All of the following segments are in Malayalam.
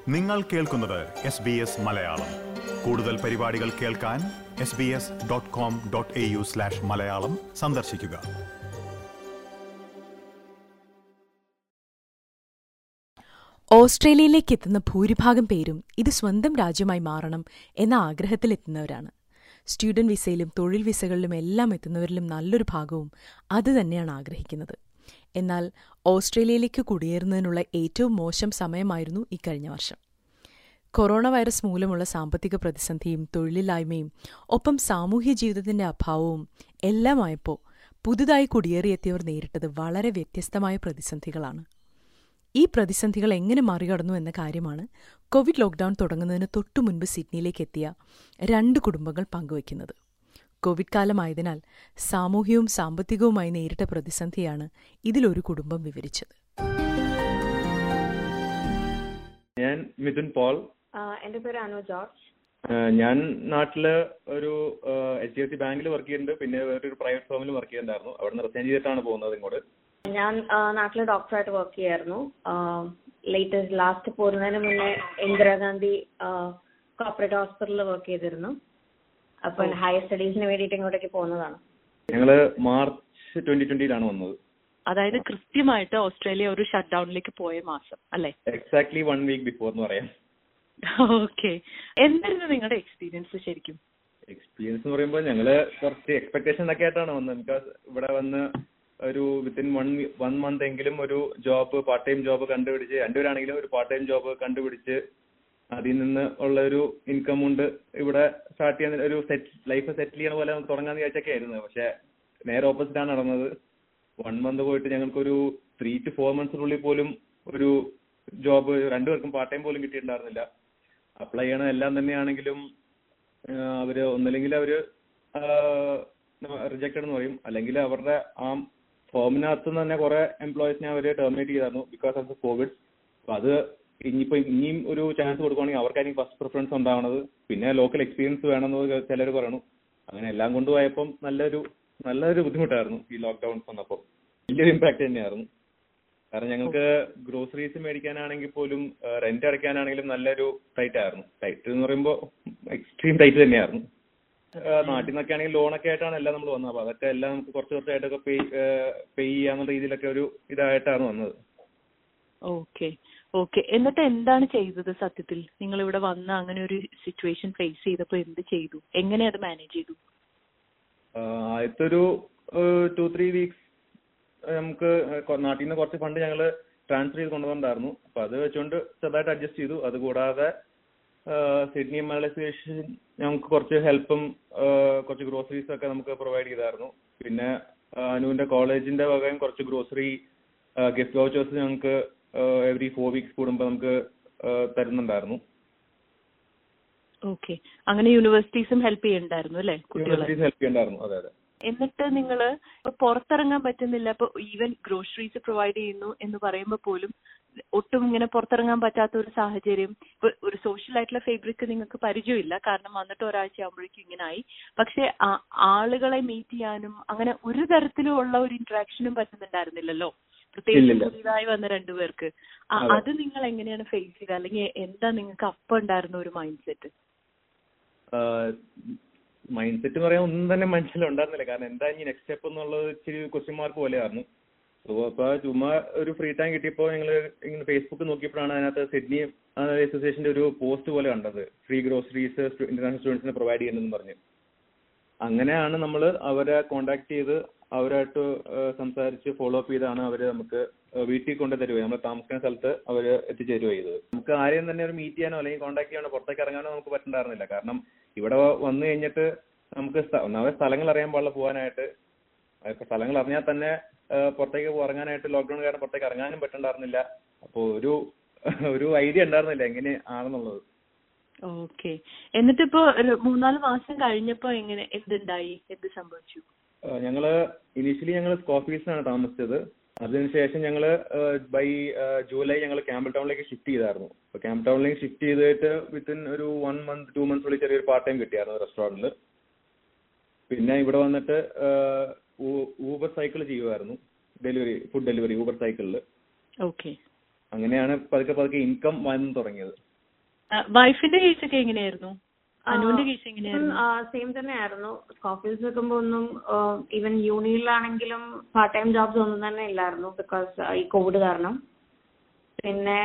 നിങ്ങൾ കേൾക്കുന്നത് എസ് ബി എസ് മലയാളം കൂടുതൽ പരിപാടികൾ കേൾക്കാൻ S B S dot com dot A U slash Malayalam സന്ദർശിക്കുക ഓസ്ട്രേലിയയിലേക്ക് എത്തുന്ന ഭൂരിഭാഗം പേരും ഇത് സ്വന്തം രാജ്യമായി മാറണം എന്ന ആഗ്രഹത്തിലെത്തുന്നവരാണ് സ്റ്റുഡന്റ് വിസയിലും തൊഴിൽ വിസകളിലും എല്ലാം എത്തുന്നവരിലും നല്ലൊരു ഭാഗവും അത് തന്നെയാണ് ആഗ്രഹിക്കുന്നത് എന്നാൽ ഓസ്ട്രേലിയയിലേക്ക് കുടിയേറുന്നതിനുള്ള ഏറ്റവും മോശം സമയമായിരുന്നു ഇക്കഴിഞ്ഞ വർഷം കൊറോണ വൈറസ് മൂലമുള്ള സാമ്പത്തിക പ്രതിസന്ധിയും തൊഴിലില്ലായ്മയും ഒപ്പം സാമൂഹ്യ ജീവിതത്തിന്റെ അഭാവവും എല്ലാമായപ്പോൾ പുതുതായി കുടിയേറിയെത്തിയവർ നേരിട്ടത് വളരെ വ്യത്യസ്തമായ പ്രതിസന്ധികളാണ് ഈ പ്രതിസന്ധികൾ എങ്ങനെ മറികടന്നു എന്ന കാര്യമാണ് കോവിഡ് ലോക്ഡൌൺ തുടങ്ങുന്നതിന് തൊട്ടു മുൻപ് സിഡ്നിയിലേക്ക് എത്തിയ രണ്ട് കുടുംബങ്ങൾ പങ്കുവയ്ക്കുന്നത് കോവിഡ് കാലമായതിനാൽ സാമൂഹ്യവും സാമ്പത്തികവുമായി നേരിട്ട പ്രതിസന്ധിയാണ് ഇതിലൊരു കുടുംബം വിവരിച്ചത് ഞാൻ മിഥുൻ പോൾ ആഹ് എന്റെ പേര് അനു ജോർജ് ആഹ് ഞാൻ നാട്ടില് ഒരു എച്ച് ഡി എഫ് സി ബാങ്കിൽ വർക്ക് ചെയ്യുന്നുണ്ട് പിന്നെ വേറൊരു പ്രൈവറ്റ് ഫേമിൽ വർക്ക് ചെയ്യുന്നുണ്ടായിരുന്നു അവിടെ നിന്ന് റിസൈൻ ചെയ്തിട്ടാണ് പോകുന്നത് ഇങ്ങോട്ട് ഞാൻ ആഹ് നാട്ടില് ഡോക്ടറായിട്ട് വർക്ക് ചെയ്യായിരുന്നു ലേറ്റസ്റ്റ് ലാസ്റ്റ് പോകുന്നതിന് മുന്നേ ഇന്ദിരാഗാന്ധി കോർപ്പറേറ്റ് ഹോസ്പിറ്റലിൽ വർക്ക് ചെയ്തിരുന്നു അപ്പൊ ഹയർ സ്റ്റഡീസിന് വേണ്ടിയിട്ട് ഇങ്ങോട്ടേക്ക് പോകുന്നതാണ് ഞങ്ങള് മാർച്ച് ട്വന്റി ട്വന്റിയിലാണ് വന്നത് അതായത് കൃത്യമായിട്ട് ഓസ്ട്രേലിയ ഒരു ഷട്ട് ഡൗണിലേക്ക് പോയ മാസം അല്ലെ എക്സാക്ട്ലി വൺ വീക്ക് ബിഫോർ എന്ന് പറയാം ഓക്കെ എന്തായിരുന്നു നിങ്ങളുടെ എക്സ്പീരിയൻസ് ശരിക്കും എക്സ്പീരിയൻസ് എന്ന് പറയുമ്പോൾ ഞങ്ങള് കുറച്ച് എക്സ്പെക്ടേഷൻ ഒക്കെ ആയിട്ടാണ് വന്നത് ബിക്കോസ് ഇവിടെ വന്ന് ഒരു വിത്തിൻ വൺ വൺ മന്ത് എങ്കിലും ഒരു ജോബ് പാർട്ട് ടൈം ജോബ് കണ്ടുപിടിച്ച് രണ്ടുപേരാണെങ്കിലും ഒരു പാർട്ട് ടൈം ജോബ് കണ്ടുപിടിച്ച് അതിൽ നിന്ന് ഉള്ള ഒരു ഇൻകം കൊണ്ട് ഇവിടെ സ്റ്റാർട്ട് ചെയ്യാൻ ഒരു സെറ്റ് ലൈഫ് സെറ്റിൽ ചെയ്യണ പോലെ നമുക്ക് തുടങ്ങാന്ന് വിചാരിച്ചൊക്കെ ആയിരുന്നു പക്ഷെ നേരെ ഓപ്പോസിറ്റ് ആണ് നടന്നത് വൺ മന്ത് പോയിട്ട് ഞങ്ങൾക്കൊരു ത്രീ ടു ഫോർ മന്ത്സിനുള്ളിൽ പോലും ഒരു ജോബ് രണ്ടുപേർക്കും പാർട്ട് ടൈം പോലും കിട്ടിയിട്ടുണ്ടായിരുന്നില്ല അപ്ലൈ ചെയ്യണ എല്ലാം തന്നെയാണെങ്കിലും ആഹ് അവര് ഒന്നല്ലെങ്കിൽ അവര് റിജക്റ്റഡ് എന്ന് പറയും അല്ലെങ്കിൽ അവരുടെ ആ ഫോമിനകത്ത് തന്നെ കുറെ എംപ്ലോയീസിനെ അവര് ടെർമിനേറ്റ് ചെയ്തായിരുന്നു ബിക്കോസ് ഓഫ് ദ കോവിഡ് അപ്പൊ അത് ഇനിയിപ്പോ ഇനിയും ഒരു ചാൻസ് കൊടുക്കുവാണെങ്കിൽ അവർക്കായിരിക്കും ഫസ്റ്റ് പ്രിഫറൻസ് ഉണ്ടാവണത് പിന്നെ ലോക്കൽ എക്സ്പീരിയൻസ് വേണമെന്ന് ചിലർ പറയണു അങ്ങനെ എല്ലാം കൊണ്ടുപോയപ്പം നല്ലൊരു നല്ലൊരു ബുദ്ധിമുട്ടായിരുന്നു ഈ ലോക്ക്ഡൌൺ വന്നപ്പോൾ വലിയൊരു ഇമ്പാക്ട് തന്നെയായിരുന്നു കാരണം ഞങ്ങൾക്ക് ഗ്രോസറീസ് മേടിക്കാനാണെങ്കിൽ പോലും റെന്റ് അടയ്ക്കാനാണെങ്കിലും നല്ലൊരു ടൈറ്റ് ആയിരുന്നു ടൈറ്റ് എന്ന് പറയുമ്പോൾ എക്സ്ട്രീം ടൈറ്റ് തന്നെയായിരുന്നു ആഹ് നാട്ടിൽ നിന്നൊക്കെ ആണെങ്കിൽ ലോണൊക്കെ ആയിട്ടാണ് എല്ലാം നമ്മൾ വന്നത് അപ്പൊ അതൊക്കെ എല്ലാം നമുക്ക് കുറച്ച് കുറച്ചായിട്ടൊക്കെ പേ പേ ചെയ്യാന്നുള്ള രീതിയിലൊക്കെ ഒരു ഇതായിട്ടാണ് വന്നത് ഓക്കെ ഓക്കെ എന്നിട്ട് എന്താണ് ചെയ്തത് സത്യത്തിൽ നിങ്ങൾ ഇവിടെ വന്ന് അങ്ങനെ ഒരു സിറ്റുവേഷൻ ഫേസ് ചെയ്തപ്പോൾ എന്ത് ചെയ്തു എങ്ങനെ അത് മാനേജ് ചെയ്തു ആഹ് ആദ്യത്തെ ഒരു ടു ത്രീ വീക്സ് നമുക്ക് കൊ- നാട്ടിൽ നിന്ന് കുറച്ച് ഫണ്ട് ഞങ്ങൾ ട്രാൻസ്ഫർ ചെയ്ത് കൊണ്ടുവന്നിട്ടുണ്ടായിരുന്നു അപ്പൊ അത് വെച്ചുകൊണ്ട് ചെറുതായിട്ട് അഡ്ജസ്റ്റ് ചെയ്തു അതുകൂടാതെ ആഹ് സിഡ്നി മലൈസേഷൻ ഞങ്ങൾക്ക് കുറച്ച് ഹെൽപ്പും കുറച്ച് ഗ്രോസറീസ് ഒക്കെ നമുക്ക് പ്രൊവൈഡ് ചെയ്തായിരുന്നു പിന്നെ ആഹ് അനുവിന്റെ കോളേജിന്റെ വകയും കുറച്ച് ഗ്രോസറി ഗിഫ്റ്റ് വൗച്ചേഴ്സ് ഞങ്ങൾക്ക് എവറി ഫോർ വീക്സ് കൂടുമ്പോൾ നമുക്ക് ആഹ് തരുന്നുണ്ടായിരുന്നു ഓക്കെ അങ്ങനെ യൂണിവേഴ്സിറ്റീസും ഹെൽപ്പ് ചെയ്യണ്ടായിരുന്നു അല്ലെ കുട്ടികളെ യൂണിവേഴ്സിറ്റീസ് ഹെൽപ്പ് ചെയ്യണ്ടായിരുന്നു അതെ അതെ എന്നിട്ട് നിങ്ങൾ പുറത്തിറങ്ങാൻ പറ്റുന്നില്ല ഇപ്പൊ ഈവൻ ഗ്രോസറീസ് പ്രൊവൈഡ് ചെയ്യുന്നു എന്ന് പറയുമ്പോൾ പോലും ഒട്ടും ഇങ്ങനെ പുറത്തിറങ്ങാൻ പറ്റാത്ത ഒരു സാഹചര്യം ഇപ്പൊ ഒരു സോഷ്യൽ ആയിട്ടുള്ള ഫേബ്രിക് നിങ്ങൾക്ക് പരിചയമില്ല കാരണം വന്നിട്ട് ഒരാഴ്ച ആകുമ്പോഴേക്കും ഇങ്ങനെ ആയി പക്ഷെ ആ- ആളുകളെ മീറ്റ് ചെയ്യാനും അങ്ങനെ ഒരു തരത്തിലും ഉള്ള ഒരു ഇന്ററാക്ഷനും പറ്റുന്നുണ്ടായിരുന്നില്ലല്ലോ പ്രത്യേകിച്ച് ഇല്ലില്ല. പുതിയതായി വന്ന രണ്ടുപേർക്ക് ആ- അതെ. അത് നിങ്ങൾ എങ്ങനെയാണ് ഫേസ് ചെയ്തത് അല്ലെങ്കിൽ എന്താ നിങ്ങൾക്ക് അപ്പം ഉണ്ടായിരുന്ന ഒരു മൈൻഡ് സെറ്റ് മൈൻഡ് സെറ്റ് പറയാൻ ഒന്നും തന്നെ മനസ്സിലുണ്ടായിരുന്നില്ല കാരണം എന്താ ഇനി നെക്സ്റ്റ് സ്റ്റെപ്പ് എന്നുള്ളത് ഇച്ചിരി ക്വസ്റ്റ്യൻ മാർക്ക് പോലെയായിരുന്നു സോ അപ്പൊ ചുമ്മാ ഒരു ഫ്രീ ടൈം കിട്ടിയപ്പോൾ ഞങ്ങൾ ഇങ്ങനെ ഫേസ്ബുക്ക് നോക്കിയപ്പോഴാണ് അതിനകത്ത് സിഡ്നി അസോസിയേഷന്റെ ഒരു പോസ്റ്റ് പോലെ കണ്ടത് ഫ്രീ ഗ്രോസറീസ് ഇന്റർനാഷണൽ സ്റ്റുഡൻസിന് പ്രൊവൈഡ് ചെയ്യുന്നെന്ന് പറഞ്ഞ് അങ്ങനെയാണ് നമ്മൾ അവരെ കോണ്ടാക്ട് ചെയ്ത് അവരായിട്ട് ഏഹ് സംസാരിച്ച് ഫോളോ അപ്പ് ചെയ്താണ് അവര് നമുക്ക് ഏഹ് വീട്ടിൽ കൊണ്ട് തരുക നമ്മൾ താമസിക്കുന്ന സ്ഥലത്ത് അവര് എത്തിച്ചേരുക ചെയ്തത് നമുക്ക് ആരെയും തന്നെ ഒരു മീറ്റ് ചെയ്യാനോ അല്ലെങ്കിൽ കോണ്ടാക്ട് ചെയ്യാനോ പുറത്തേക്ക് ഇറങ്ങാനോ നമുക്ക് പറ്റുന്നുണ്ടായിരുന്നില്ല കാരണം ഇവിടെ വന്നു കഴിഞ്ഞിട്ട് നമുക്ക് സ്ഥ- ഒന്നാമത് സ്ഥലങ്ങൾ അറിയാൻ പാടില്ല പോകാനായിട്ട് അതൊക്കെ സ്ഥലങ്ങൾ അറിഞ്ഞാൽ തന്നെ ഏഹ് പുറത്തേക്ക് ഇറങ്ങാനായിട്ട് ലോക്ക്ഡൌൺ കാരണം പുറത്തേക്ക് ഇറങ്ങാനും പറ്റുന്നുണ്ടായിരുന്നില്ല അപ്പോൾ ഒരു ഒരു ഐഡിയ ഉണ്ടായിരുന്നില്ല എങ്ങനെ ആണെന്നുള്ളത് ഓക്കെ എന്നിട്ടിപ്പോ ഒരു മൂന്നാല് മാസം കഴിഞ്ഞപ്പോ എങ്ങനെ എന്തുണ്ടായി എന്ത് സംഭവിച്ചു ഏഹ് ഞങ്ങള് ഇനീഷ്യലി ഞങ്ങൾ സ്കോഫീസിലാണ് താമസിച്ചത് അതിനുശേഷം ഞങ്ങൾ ബൈ ജൂലൈ ഞങ്ങൾ ക്യാമ്പിൾ ടൗണിലേക്ക് ഷിഫ്റ്റ് ചെയ്തായിരുന്നു അപ്പൊ ക്യാമ്പിൾ ടൗണിലേക്ക് ഷിഫ്റ്റ് ചെയ്തിട്ട് വിത്തിൻ ഒരു വൺ മന്ത് ടു മന്ത്സിനുള്ളിൽ ചെറിയൊരു പാർട്ട് ടൈം കിട്ടിയായിരുന്നു റെസ്റ്റോറന്റിൽ പിന്നെ ഇവിടെ വന്നിട്ട് ഊബർ സൈക്കിൾ ചെയ്യുമായിരുന്നു ഡെലിവറി ഫുഡ് ഡെലിവറി ഊബർ സൈക്കിളിൽ ഓക്കെ അങ്ങനെയാണ് പതുക്കെ പതുക്കെ ഇൻകം വന്നു തുടങ്ങിയത് വൈഫിന്റെ കേസൊക്കെ എങ്ങനെയായിരുന്നു അനുവിന്റെ കേസ് എങ്ങനെയായിരുന്നു സെയിം തന്നെയായിരുന്നു ഓഫീസ് നിൽക്കുമ്പോൾ ഒന്നും ഈവൻ യൂണിയിലാണെങ്കിലും പാർട്ട് ടൈം ജോബ്സ് ഒന്നും തന്നെ ഇല്ലായിരുന്നു ബിക്കോസ് ഈ കോവിഡ് കാരണം പിന്നെ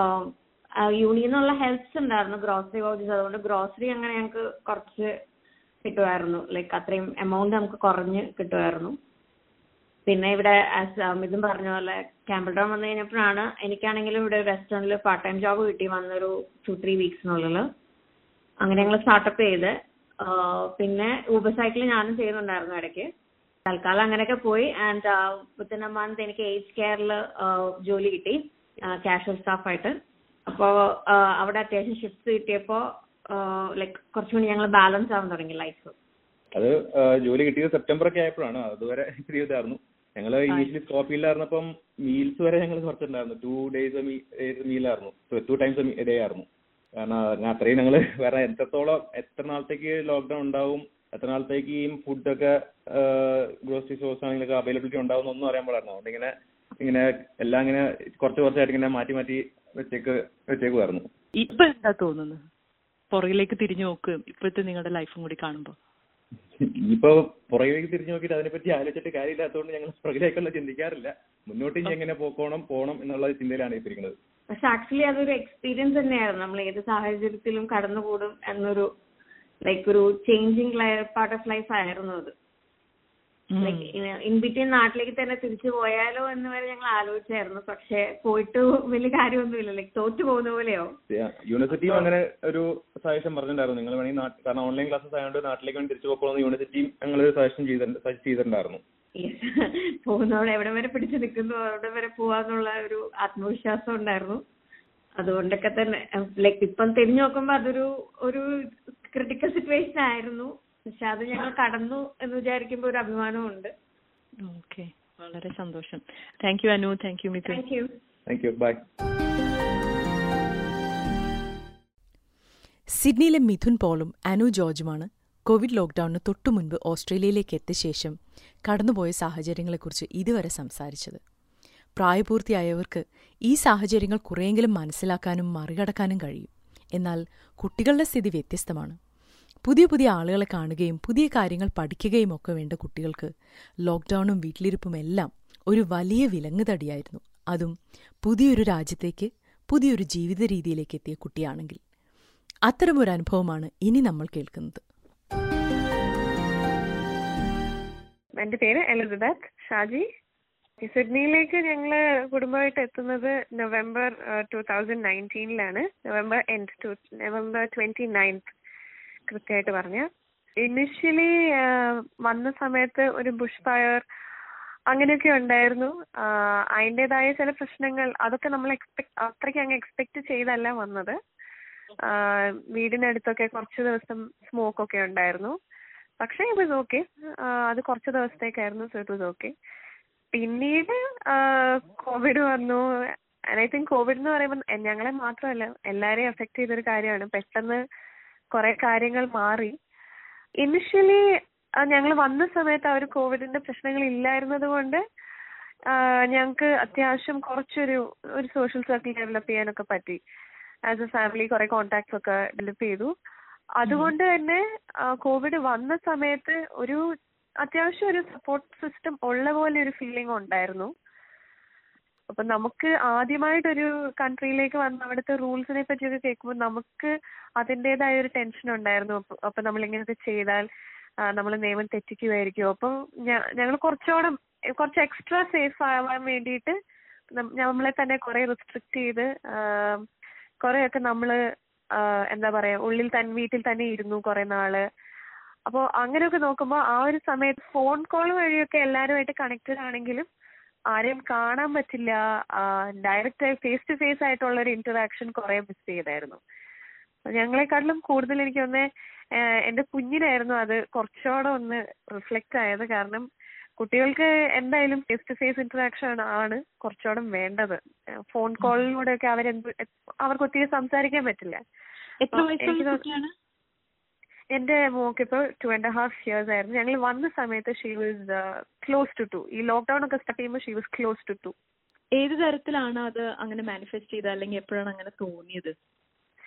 യൂണിയിൽ നിന്നുള്ള ഹെൽപ്സ് ഉണ്ടായിരുന്നു ഗ്രോസറി വൗച്ചേഴ്സ് അതുകൊണ്ട് ഗ്രോസറി അങ്ങനെ ഞങ്ങൾക്ക് കുറച്ച് കിട്ടുമായിരുന്നു ലൈക്ക് അത്രയും എമൗണ്ട് നമുക്ക് കുറഞ്ഞ് കിട്ടുമായിരുന്നു പിന്നെ ഇവിടെ ആസ് ഇതും പറഞ്ഞ പോലെ ക്യാമ്പിൾ ടൗൺ വന്നു കഴിഞ്ഞപ്പോഴാണ് എനിക്കാണെങ്കിലും ഇവിടെ റെസ്റ്റോറൻറ്റിൽ പാർട്ട് ടൈം ജോബ് കിട്ടി വന്നൊരു ടു ത്രീ വീക്സിനുള്ളിൽ അങ്ങനെ ഞങ്ങൾ സ്റ്റാർട്ടപ്പ് ചെയ്ത് ആ, പിന്നെ ഊബർ സൈക്കിൾ ഞാനും ചെയ്യുന്നുണ്ടായിരുന്നു ഇടയ്ക്ക് തൽക്കാലം അങ്ങനെയൊക്കെ പോയി ആൻഡ് വിത്തിൻ എ മന്ത് എനിക്ക് ഏജ് കെയറിൽ ജോലി കിട്ടി കാഷ്വൽ സ്റ്റാഫായിട്ട് അപ്പോൾ അവിടെ അത്യാവശ്യം ഷിഫ്റ്റ് കിട്ടിയപ്പോൾ ലൈക്ക് കുറച്ചുകൂടി ഞങ്ങൾ ബാലൻസ് ആവാൻ തുടങ്ങി ലൈഫ് അത് ആ, ജോലി കിട്ടിയത് സെപ്റ്റംബർ ഒക്കെ ആയപ്പോഴാണ് അതുവരെ ഇത്തിരി ഇതായിരുന്നു ഞങ്ങൾ ഇനീഷ്യലി സ്റ്റോപ്പ് ഫീൽഡിലായിരുന്നപ്പം മീൽസ് വരെ ഞങ്ങൾ കുറച്ചുണ്ടായിരുന്നു ടു ഡേയ്സ് മീലായിരുന്നു ടു ടൈംസ് ഡേ ആയിരുന്നു കാരണം ഞാൻ അത്രയും ഞങ്ങൾ വേറെ എത്രത്തോളം എത്ര നാളത്തേക്ക് ലോക്ക്ഡൌൺ ഉണ്ടാവും എത്ര നാളത്തേക്ക് ഈ ഫുഡൊക്കെ ഗ്രോസറി സ്റ്റോഴ്സ് ആണെങ്കിലൊക്കെ അവൈലബിലിറ്റി ഉണ്ടാവും എന്നൊന്നും അറിയാൻ പാടായിരുന്നു അതുകൊണ്ട് ഇങ്ങനെ ഇങ്ങനെ എല്ലാം ഇങ്ങനെ കുറച്ച് കുറച്ചായിട്ട് ഇങ്ങനെ മാറ്റി മാറ്റി വെച്ചേക്ക് വെച്ചേക്കുമായിരുന്നു ഇപ്പൊ എന്താ തോന്നുന്നത് പുറകിലേക്ക് തിരിഞ്ഞു നോക്ക് ഇപ്പോഴത്തെ നിങ്ങളുടെ ലൈഫും കൂടി കാണുമ്പോ ഇനിയിപ്പോ പുറകിലേക്ക് തിരിഞ്ഞു നോക്കിയിട്ട് അതിനെപ്പറ്റി ആലോചിച്ചിട്ട് കാര്യമില്ലാത്തതുകൊണ്ട് ഞങ്ങൾ പുറകിലേക്കുള്ള ചിന്തിക്കാറില്ല മുന്നോട്ട് ഇനി എങ്ങനെ പോക്കോണം പോണം എന്നുള്ള ചിന്തയിലാണ് ഇപ്പൊ ഇരിക്കുന്നത് പക്ഷെ ആക്ച്വലി അതൊരു എക്സ്പീരിയൻസ് തന്നെയായിരുന്നു നമ്മൾ ഏത് സാഹചര്യത്തിലും കടന്നുകൂടും എന്നൊരു ലൈക്ക് ഒരു ചേഞ്ചിങ് പാർട്ട് ഓഫ് ലൈഫ് ആയിരുന്നു അത് ലൈക്ക് ഇൻ ബിറ്റ്വീൻ നാട്ടിലേക്ക് തന്നെ തിരിച്ചു പോയാലോ എന്ന് വരെ ഞങ്ങൾ ആലോചിച്ചായിരുന്നു പക്ഷെ പോയിട്ട് വലിയ കാര്യമൊന്നുമില്ല ലൈക്ക് തോറ്റു പോകുന്ന പോലെയോ യൂണിവേഴ്സിറ്റിയും അങ്ങനെ ഒരു സജഷൻ പറഞ്ഞിട്ടുണ്ടായിരുന്നു നിങ്ങൾ വേണമെങ്കിൽ നാട്ട് കാരണം ഓൺലൈൻ ക്ലാസ്സസ് ആയതുകൊണ്ട് നാട്ടിലേക്ക് വേണ്ടി തിരിച്ചു പോക്കോളെന്ന് യൂണിവേഴ്സിറ്റിയും ഞങ്ങൾ സജഷൻ ചെയ്തിട്ടുണ്ട് സജസ്റ്റ് ചെയ്തിട്ടുണ്ടായിരുന്നു പോകുന്നവിടെ എവിടെ വരെ പിടിച്ചു നിൽക്കുന്നു അവിടെ വരെ പോവാന്നുള്ള ഒരു ആത്മവിശ്വാസം ഉണ്ടായിരുന്നു അതുകൊണ്ടൊക്കെ തന്നെ ലൈക്ക് ഇപ്പം തിരിഞ്ഞു നോക്കുമ്പോ അതൊരു ഒരു ക്രിട്ടിക്കൽ സിറ്റുവേഷൻ ആയിരുന്നു പക്ഷെ അത് ഞങ്ങൾ കടന്നു എന്ന് വിചാരിക്കുമ്പോ ഒരു അഭിമാനമുണ്ട് ഓക്കെ വളരെ സന്തോഷം thank you Anu thank you Mithun thank you thank you bye സിഡ്നിയിലെ മിഥുൻ പോളും അനു ജോർജുമാണ് കോവിഡ് ലോക്ക്ഡൌണിന് തൊട്ടു മുൻപ് ഓസ്ട്രേലിയയിലേക്ക് എത്തിയ ശേഷം കടന്നുപോയ സാഹചര്യങ്ങളെക്കുറിച്ച് ഇതുവരെ സംസാരിച്ചത് പ്രായപൂർത്തിയായവർക്ക് ഈ സാഹചര്യങ്ങൾ കുറെയെങ്കിലും മനസ്സിലാക്കാനും മറികടക്കാനും കഴിയും എന്നാൽ കുട്ടികളുടെ സ്ഥിതി വ്യത്യസ്തമാണ് പുതിയ പുതിയ ആളുകളെ കാണുകയും പുതിയ കാര്യങ്ങൾ പഠിക്കുകയും ഒക്കെ വേണ്ട കുട്ടികൾക്ക് ലോക്ക്ഡൌണും വീട്ടിലിരിപ്പും എല്ലാം ഒരു വലിയ വിലങ്ങുതടിയായിരുന്നു അതും പുതിയൊരു രാജ്യത്തേക്ക് പുതിയൊരു ജീവിത രീതിയിലേക്ക് എത്തിയ കുട്ടിയാണെങ്കിൽ അത്തരമൊരു അനുഭവമാണ് ഇനി നമ്മൾ കേൾക്കുന്നത് എന്റെ പേര് എലിസബത്ത് ഷാജി സിഡ്നിയിലേക്ക് ഞങ്ങൾ കുടുംബമായിട്ട് എത്തുന്നത് നവംബർ ടൂ തൗസൻഡ് നയൻറ്റീനിലാണ് November end to November twenty ninth കൃത്യമായിട്ട് പറഞ്ഞ ഇനിഷ്യലി വന്ന സമയത്ത് ഒരു ബുഷ് ഫയർ അങ്ങനെയൊക്കെ ഉണ്ടായിരുന്നു ആഹ് അതിൻ്റെതായ ചില പ്രശ്നങ്ങൾ അതൊക്കെ നമ്മൾ എക്സ്പെക്ട് അത്രയ്ക്ക് അങ്ങ് എക്സ്പെക്ട് ചെയ്തല്ല വന്നത് ആഹ് വീടിനടുത്തൊക്കെ കുറച്ച് ദിവസം സ്മോക്ക് ഒക്കെ ഉണ്ടായിരുന്നു പക്ഷേ ഇറ്റ് വാസ് ഓക്കെ അത് കുറച്ച് ദിവസത്തേക്കായിരുന്നു സോ ഇറ്റ് വാസ് ഓക്കെ പിന്നീട് കോവിഡ് വന്നു ഐ തിങ്ക് കോവിഡ് എന്ന് പറയുമ്പോൾ എ- ഞങ്ങളെ മാത്രമല്ല എല്ലാരെയും എഫക്ട് ചെയ്തൊരു കാര്യമാണ് പെട്ടെന്ന് കുറെ കാര്യങ്ങൾ മാറി ഇനിഷ്യലി ഞങ്ങൾ വന്ന സമയത്ത് ആ ഒരു കോവിഡിന്റെ പ്രശ്നങ്ങൾ ഇല്ലായിരുന്നത് കൊണ്ട് ഞങ്ങൾക്ക് അത്യാവശ്യം കുറച്ചൊരു ഒരു സോഷ്യൽ സർക്കിൾ ഡെവലപ്പ് ചെയ്യാനൊക്കെ പറ്റി ആസ് എ ഫാമിലി കുറെ കോണ്ടാക്ട്സ് ഒക്കെ ഡെവലപ്പ് ചെയ്തു അതുകൊണ്ട് തന്നെ കോവിഡ് വന്ന സമയത്ത് ഒരു അത്യാവശ്യം ഒരു സപ്പോർട്ട് സിസ്റ്റം ഉള്ള പോലെ ഒരു ഫീലിംഗ് ഉണ്ടായിരുന്നു അപ്പൊ നമുക്ക് ആദ്യമായിട്ടൊരു കൺട്രിയിലേക്ക് വന്ന് അവിടുത്തെ റൂൾസിനെ പറ്റിയൊക്കെ കേൾക്കുമ്പോൾ നമുക്ക് അതിൻ്റെതായ ഒരു ടെൻഷൻ ഉണ്ടായിരുന്നു അപ്പൊ അപ്പൊ നമ്മൾ ഇങ്ങനെയൊക്കെ ചെയ്താൽ നമ്മൾ നിയമം തെറ്റിക്കുമായിരിക്കും അപ്പം ഞങ്ങൾ കുറച്ചുകൂടെ കുറച്ച് എക്സ്ട്രാ സേഫ് ആവാൻ വേണ്ടിയിട്ട് നം- നമ്മളെ തന്നെ കുറെ റിസ്ട്രിക്ട് ചെയ്ത് കുറെയൊക്കെ നമ്മള് ആഹ് എന്താ പറയാ ഉള്ളിൽ തന്നെ വീട്ടിൽ തന്നെ ഇരുന്നു കുറെ നാള് അപ്പോ അങ്ങനെയൊക്കെ നോക്കുമ്പോൾ ആ ഒരു സമയത്ത് ഫോൺ കോൾ വഴിയൊക്കെ എല്ലാവരുമായിട്ട് കണക്റ്റഡ് ആണെങ്കിലും ആരെയും കാണാൻ പറ്റില്ല ഡയറക്റ്റ് ആയി ഫേസ് ടു ഫേസ് ആയിട്ടുള്ള ഒരു ഇന്ററാക്ഷൻ കുറെ മിസ് ചെയ്തായിരുന്നു അപ്പൊ ഞങ്ങളെക്കാട്ടിലും കൂടുതൽ എനിക്ക് ഒന്ന് എന്റെ കുഞ്ഞിനായിരുന്നു അത് കുറച്ചുകൂടെ ഒന്ന് റിഫ്ലക്റ്റ് ആയത് കാരണം കുട്ടികൾക്ക് എന്തായാലും ഫേസ് ടു ഫേസ് ഇന്ററാക്ഷൻ ആണ് കുറച്ചുകൂടെ വേണ്ടത് ഫോൺ കോളിലൂടെ ഒക്കെ അവരെന്ത് അവർക്ക് ഒത്തിരി സംസാരിക്കാൻ പറ്റില്ല എത്ര ആ, വയസ്സുള്ള എനിക്ക് തോ- കുട്ടിയാണ് എന്റെ മോക്ക് ഇപ്പൊ ടു ആൻഡ് ഹാഫ് ഇയേഴ്സ് ആയിരുന്നു ഞങ്ങൾ വന്ന സമയത്ത് she was close to two ഈ ലോക്ക്ഡൌൺ ഒക്കെ സ്റ്റാർട്ട് ചെയ്യുമ്പോൾ she was close to two ഏത് തരത്തിലാണ് അത് അങ്ങനെ മാനിഫെസ്റ്റ് ചെയ്തത് അല്ലെങ്കിൽ എപ്പോഴാണ് അങ്ങനെ തോന്നിയത്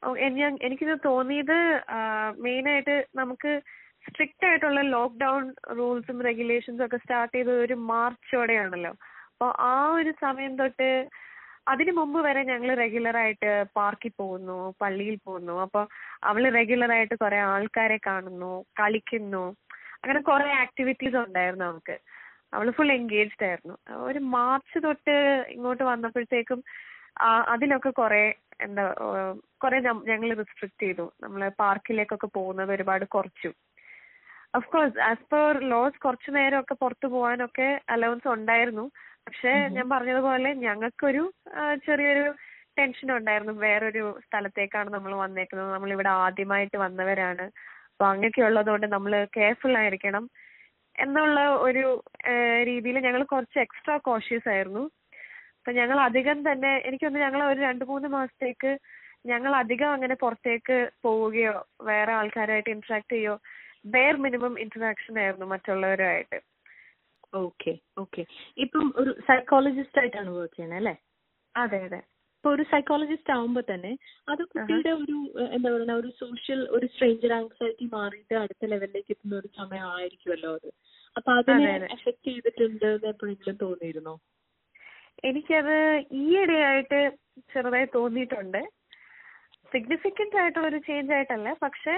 ഓ, എൻ- ഞാൻ എനിക്കിത് തോന്നിയത് മെയിൻ ആയിട്ട് നമുക്ക് സ്ട്രിക്റ്റ് ആയിട്ടുള്ള ലോക്ക്ഡൌൺ റൂൾസും റെഗുലേഷൻസും ഒക്കെ സ്റ്റാർട്ട് ചെയ്തത് ഒരു മാർച്ചോടെയാണല്ലോ അപ്പോൾ ആ ഒരു സമയം തൊട്ട് അതിനു മുമ്പ് വരെ ഞങ്ങൾ റെഗുലർ ആയിട്ട് പാർക്കിൽ പോകുന്നു പള്ളിയിൽ പോകുന്നു അപ്പോൾ അവള് റെഗുലർ ആയിട്ട് കുറെ ആൾക്കാരെ കാണുന്നു കളിക്കുന്നു അങ്ങനെ കുറെ ആക്ടിവിറ്റീസ് ഉണ്ടായിരുന്നു അവൾക്ക് അവള് ഫുൾ എൻഗേജ്ഡ് ആയിരുന്നു ഒരു മാർച്ച് തൊട്ട് ഇങ്ങോട്ട് വന്നപ്പോഴത്തേക്കും ആ, അതിലൊക്കെ കുറെ എന്താ കുറെ ഞങ്ങൾ റിസ്ട്രിക്ട് ചെയ്തു നമ്മൾ പാർക്കിലേക്കൊക്കെ പോകുന്നത് ഒരുപാട് കുറച്ചു of course as per laws കുറച്ചു നേരമൊക്കെ പുറത്തു പോകാനൊക്കെ അലവൻസ് ഉണ്ടായിരുന്നു പക്ഷെ ഞാൻ പറഞ്ഞതുപോലെ ഞങ്ങൾക്കൊരു ആ, ചെറിയൊരു ടെൻഷൻ ഉണ്ടായിരുന്നു വേറൊരു സ്ഥലത്തേക്കാണ് നമ്മൾ വന്നേക്കുന്നത് നമ്മൾ ഇവിടെ ആദ്യമായിട്ട് വന്നവരാണ് അപ്പൊ അങ്ങനെയൊക്കെ ഉള്ളതുകൊണ്ട് നമ്മൾ കെയർഫുൾ ആയിരിക്കണം എന്നുള്ള ഒരു രീതിയിൽ ഞങ്ങൾ കുറച്ച് എക്സ്ട്രാ കോഷ്യസ് ആയിരുന്നു അപ്പൊ ഞങ്ങൾ അധികം തന്നെ എനിക്കൊന്ന് ഞങ്ങൾ ഒരു രണ്ട് മൂന്ന് മാസത്തേക്ക് ഞങ്ങൾ അധികം അങ്ങനെ പുറത്തേക്ക് പോവുകയോ വേറെ ആൾക്കാരുമായിട്ട് ഇന്ററാക്ട് ചെയ്യോ ബെയർ മിനിമം ഇന്ററാക്ഷൻ ആയിരുന്നു മറ്റുള്ളവരുമായിട്ട് ഓക്കെ ഓക്കെ ഇപ്പം ഒരു സൈക്കോളജിസ്റ്റ് ആയിട്ടാണ് വർക്ക് ചെയ്യണത് അല്ലേ അതെ അതെ ഇപ്പൊ ഒരു സൈക്കോളജിസ്റ്റ് ആവുമ്പോൾ തന്നെ അത് കുട്ടിയുടെ ഒരു ഏഹ്, എന്താ പറയുക ഒരു സോഷ്യൽ ഒരു സ്ട്രേഞ്ചർ ആങ്സൈറ്റി മാറിയിട്ട് അടുത്ത ലെവലിലേക്ക് എത്തുന്ന ഒരു സമയം ആയിരിക്കുമല്ലോ അത് അപ്പൊ അതിനെ അതെ, അതെ. എഫക്ട് ചെയ്തിട്ടുണ്ട് എന്ന് എപ്പോഴെങ്കിലും തോന്നിയിരുന്നോ എനിക്കത് ഈയിടെയായിട്ട് ചെറുതായി തോന്നിയിട്ടുണ്ട് സിഗ്നിഫിക്കന്റ് ആയിട്ടുള്ള ഒരു ചേഞ്ച് ആയിട്ടല്ല പക്ഷെ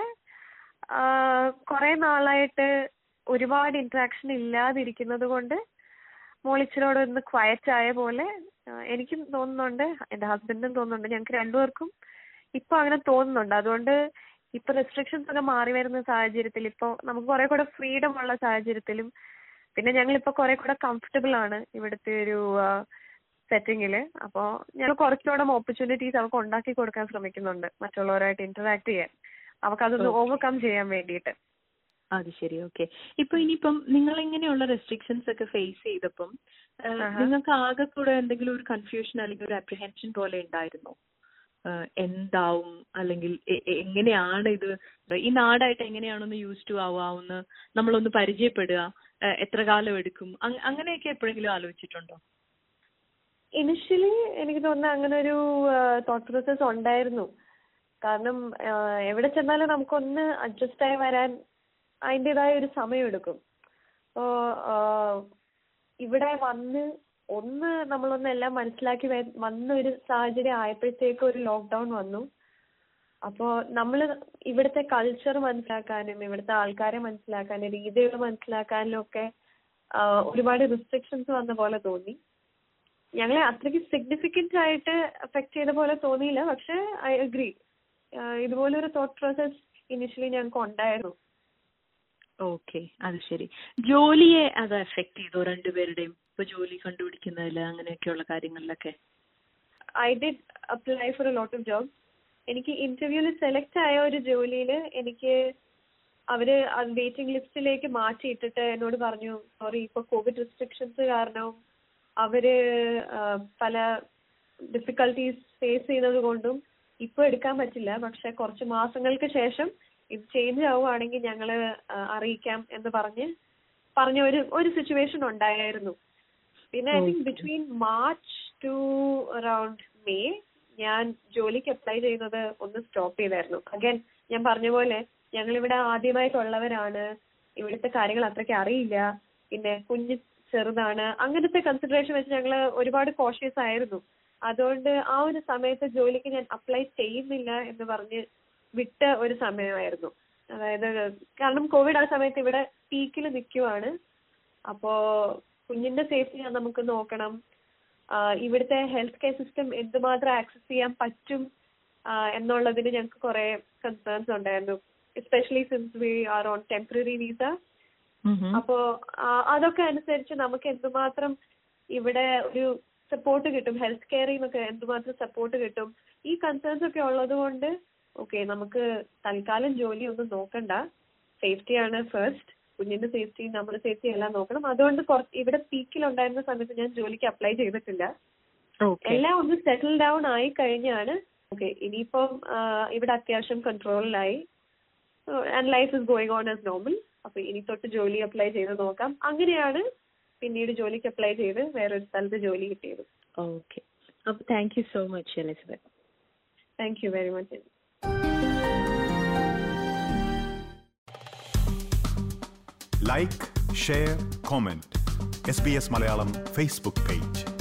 കുറെ നാളായിട്ട് ഒരുപാട് ഇന്ററാക്ഷൻ ഇല്ലാതിരിക്കുന്നത് കൊണ്ട് മോളിച്ചിനോട് ഒന്ന് ക്വയറ്റ് ആയ പോലെ ആ, എനിക്കും തോന്നുന്നുണ്ട് എന്റെ ഹസ്ബൻഡിനും തോന്നുന്നുണ്ട് ഞങ്ങൾക്ക് രണ്ടുപേർക്കും ഇപ്പൊ അങ്ങനെ തോന്നുന്നുണ്ട് അതുകൊണ്ട് ഇപ്പൊ റെസ്ട്രിക്ഷൻസ് ഒക്കെ മാറി വരുന്ന സാഹചര്യത്തിൽ ഇപ്പൊ നമുക്ക് കുറെ കൂടെ ഫ്രീഡം ഉള്ള സാഹചര്യത്തിലും പിന്നെ ഞങ്ങൾ ഇപ്പൊ കുറെ കൂടെ കംഫർട്ടബിൾ ആണ് ഇവിടുത്തെ ഒരു സെറ്റിങ്ങില് അപ്പോ ഞങ്ങൾ കുറച്ചുകൂടെ ഓപ്പർച്യൂണിറ്റീസ് അവർക്ക് ഉണ്ടാക്കി കൊടുക്കാൻ ശ്രമിക്കുന്നുണ്ട് മറ്റുള്ളവരായിട്ട് ഇന്ററാക്ട് ചെയ്യാൻ അവർക്ക് അതൊന്ന് Okay. ഓവർകം ചെയ്യാൻ വേണ്ടിയിട്ട് അത് ശരി ഓക്കെ ഇപ്പൊ ഇനിയിപ്പം നിങ്ങൾ ഇങ്ങനെയുള്ള റെസ്ട്രിക്ഷൻസ് ഒക്കെ ഫേസ് ചെയ്തപ്പം ഏഹ്, ആഹാ. നിങ്ങൾക്ക് ആകെ കൂടെ എന്തെങ്കിലും ഒരു കൺഫ്യൂഷൻ അല്ലെങ്കിൽ ഒരു അപ്രിഹെൻഷൻ പോലെ ഉണ്ടായിരുന്നോ ഏഹ്, എന്താവും അല്ലെങ്കിൽ എ- എ- എങ്ങനെയാണ് ഇത് ഈ നാടായിട്ട് എങ്ങനെയാണൊന്ന് യൂസ് ടു ആവാവുന്ന നമ്മളൊന്ന് പരിചയപ്പെടുക ഏഹ്, എത്ര കാലം എടുക്കും അങ്- അങ്ങനെയൊക്കെ എപ്പോഴെങ്കിലും ആലോചിച്ചിട്ടുണ്ടോ ഇനിഷ്യലി എനിക്ക് തോന്നുന്നു അങ്ങനെ ഒരു തോട്ട് പ്രോസസ് ഉണ്ടായിരുന്നു കാരണം ആ, എവിടെ ചെന്നാലും നമുക്കൊന്ന് അഡ്ജസ്റ്റ് ആയി വരാൻ അതിൻ്റെതായ ഒരു സമയം എടുക്കും അപ്പോ ആ, ഇവിടെ വന്ന് ഒന്ന് നമ്മളൊന്ന് എല്ലാം മനസ്സിലാക്കി വ- വന്ന ഒരു സാഹചര്യം ആയപ്പോഴത്തേക്ക് ഒരു ലോക്ക്ഡൌൺ വന്നു അപ്പോ നമ്മൾ ഇവിടുത്തെ കൾച്ചർ മനസ്സിലാക്കാനും ഇവിടുത്തെ ആൾക്കാരെ മനസ്സിലാക്കാനും രീതികൾ മനസ്സിലാക്കാനും ഒക്കെ ആ, ഒരുപാട് റിസ്ട്രിക്ഷൻസ് വന്ന പോലെ തോന്നി ഞങ്ങളെ അത്രയ്ക്ക് സിഗ്നിഫിക്കന്റ് ആയിട്ട് അഫക്ട് ചെയ്ത പോലെ തോന്നിയില്ല പക്ഷെ ഐ അഗ്രി ഇതുപോലൊരു തോട്ട് പ്രോസസ് ഇനിഷ്യലി ഞങ്ങൾക്ക് ഉണ്ടായിരുന്നു ഓക്കെ അത് ശരി ജോലിയെ അത് എഫക്ട് ചെയ്തോ രണ്ടുപേരുടെയും ഇപ്പൊ ജോലി കണ്ടുപിടിക്കുന്നതിൽ അങ്ങനെയൊക്കെയുള്ള കാര്യങ്ങളിലൊക്കെ I did apply for a lot of job എനിക്ക് ഇന്റർവ്യൂവിൽ സെലക്ട് ആയ ഒരു ജോലിയിൽ എനിക്ക് അവര് അത് വെയിറ്റിംഗ് ലിസ്റ്റിലേക്ക് മാറ്റിയിട്ടിട്ട് എന്നോട് പറഞ്ഞു സോറി ഇപ്പൊ കോവിഡ് റെസ്ട്രിക്ഷൻസ് കാരണം അവര് ആ, പല ഡിഫിക്കൽട്ടീസ് ഫേസ് ചെയ്യുന്നത് കൊണ്ടും ഇപ്പൊ എടുക്കാൻ പറ്റില്ല പക്ഷെ കുറച്ച് മാസങ്ങൾക്ക് ശേഷം ഇത് ചേഞ്ച് ആവുകയാണെങ്കിൽ ഞങ്ങള് ആ, അറിയിക്കാം എന്ന് പറഞ്ഞ് പറഞ്ഞ ഒരു ഒരു സിറ്റുവേഷൻ ഉണ്ടായിരുന്നു പിന്നെ I think between March to around May ഞാൻ ജോലിക്ക് അപ്ലൈ ചെയ്യുന്നത് ഒന്ന് സ്റ്റോപ്പ് ചെയ്തായിരുന്നു അഗൈൻ ഞാൻ പറഞ്ഞ പോലെ ഞങ്ങൾ ഇവിടെ ആദ്യമായിട്ടുള്ളവരാണ് ഇവിടുത്തെ കാര്യങ്ങൾ അത്രയ്ക്ക് അറിയില്ല പിന്നെ കുഞ്ഞ് ചെറുതാണ് അങ്ങനത്തെ കൺസിഡറേഷൻ വെച്ച് ഞങ്ങൾ ഒരുപാട് കോഷ്യസ് ആയിരുന്നു അതുകൊണ്ട് ആ ഒരു സമയത്ത് ജോലിക്ക് ഞാൻ അപ്ലൈ ചെയ്യുന്നില്ല എന്ന് പറഞ്ഞ് വിട്ട ഒരു സമയമായിരുന്നു അതായത് കാരണം കോവിഡ് ആ സമയത്ത് ഇവിടെ പീക്കിൽ നിൽക്കുവാണ് അപ്പോ കുഞ്ഞിന്റെ സേഫ്റ്റി നമുക്ക് നോക്കണം ആ, ഇവിടുത്തെ ഹെൽത്ത് കെയർ സിസ്റ്റം എന്തുമാത്രം ആക്സസ് ചെയ്യാൻ പറ്റും ആ, എന്നുള്ളതിന് ഞങ്ങൾക്ക് കുറെ കൺസേൺസ് ഉണ്ടായിരുന്നു especially since we are on temporary visa അപ്പോ ആ, അതൊക്കെ അനുസരിച്ച് നമുക്ക് എന്തുമാത്രം ഇവിടെ ഒരു സപ്പോർട്ട് കിട്ടും ഹെൽത്ത് കെയറിൽ നിന്നൊക്കെ എന്തുമാത്രം സപ്പോർട്ട് കിട്ടും ഈ കൺസേൺസ് ഒക്കെ ഉള്ളത് കൊണ്ട് ഓക്കെ നമുക്ക് തൽക്കാലം ജോലി ഒന്നും നോക്കണ്ട സേഫ്റ്റിയാണ് ഫസ്റ്റ് കുഞ്ഞിന്റെ സേഫ്റ്റി നമ്മുടെ സേഫ്റ്റി എല്ലാം നോക്കണം അതുകൊണ്ട് കുറച്ച് ഇവിടെ പീക്കിൽ ഉണ്ടായിരുന്ന സമയത്ത് ഞാൻ ജോലിക്ക് അപ്ലൈ ചെയ്തിട്ടില്ല ഓക്കെ എല്ലാം ഒന്ന് സെറ്റിൽ ഡൗൺ ആയി കഴിഞ്ഞാണ് ഓക്കെ ഇനിയിപ്പം ആ, ഇവിടെ അത്യാവശ്യം കൺട്രോളിലായി and life is going on as normal അപ്പൊ ഇനി തൊട്ട് ജോലി അപ്ലൈ ചെയ്ത് നോക്കാം അങ്ങനെയാണ് പിന്നീട് ജോലിക്ക് അപ്ലൈ ചെയ്ത് വേറൊരു സ്ഥലത്ത് ജോലി കിട്ടിയത് ഓക്കെ അപ്പൊ thank you so much Elizabeth thank you very much like share comment S B S Malayalam Facebook page